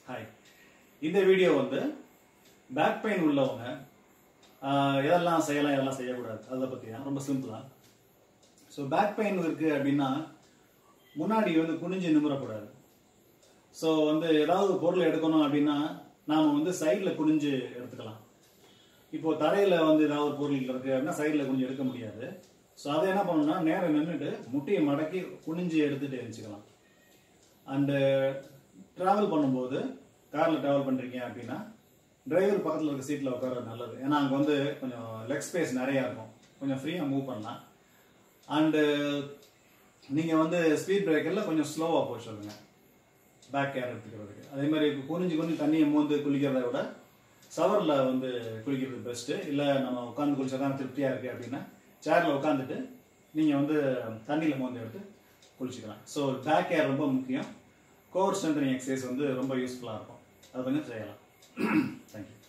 hi இந்த video வந்து back pain உள்ளவங்க ஆஹ், எதெல்லாம் செய்யலாம் எதெல்லாம் செய்யக்கூடாது அதை பற்றி தான் ரொம்ப சிம்பிளா ஸோ பேக் பெயின் இருக்கு அப்படின்னா முன்னாடி வந்து குனிஞ்சு நிமிரக்கூடாது ஸோ வந்து ஏதாவது ஒரு பொருள் எடுக்கணும் அப்படின்னா நாம் வந்து சைடில் குனிஞ்சு எடுத்துக்கலாம் இப்போ தரையில் வந்து ஏதாவது ஒரு பொருள் இருக்கு அப்படின்னா சைடில் குனிஞ்சு எடுக்க முடியாது ஸோ அதை என்ன பண்ணணும்னா நேரம் நின்றுட்டு முட்டியை மடக்கி குனிஞ்சு எடுத்துட்டு எழுச்சிக்கலாம் அண்டு ட்ராவல் பண்ணும்போது காரில் ட்ராவல் பண்ணுறீங்க அப்படின்னா டிரைவர் பக்கத்தில் இருக்க சீட்டில் உட்கார்றது நல்லது ஏன்னா அங்கே வந்து கொஞ்சம் லெக் ஸ்பேஸ் நிறையா இருக்கும் கொஞ்சம் ஃப்ரீயாக மூவ் பண்ணலாம் அண்டு நீங்கள் வந்து ஸ்பீட் பிரேக்கரில் கொஞ்சம் ஸ்லோவாக போக சொல்லுங்க பேக் கேர் எடுத்துக்கிறதுக்கு அதே மாதிரி இப்போ குனிஞ்சு குனிஞ்சு தண்ணியை மோந்து குளிக்கிறத விட ஷவரில் வந்து குளிக்கிறது பெஸ்ட்டு இல்லை நம்ம உட்காந்து குளிச்சா தான் திருப்தியாக இருக்குது அப்படின்னா சேரில் உட்காந்துட்டு நீங்கள் வந்து தண்ணியில் மோந்து எடுத்து குளிச்சுக்கலாம் ஸோ பேக் கேர் ரொம்ப முக்கியம் கோர் ஸ்ட்ரென்தனிங் எக்ஸசைஸ் வந்து ரொம்ப யூஸ்ஃபுல்லாக இருக்கும் அதை கொஞ்சம் செய்யலாம் தேங்க்யூ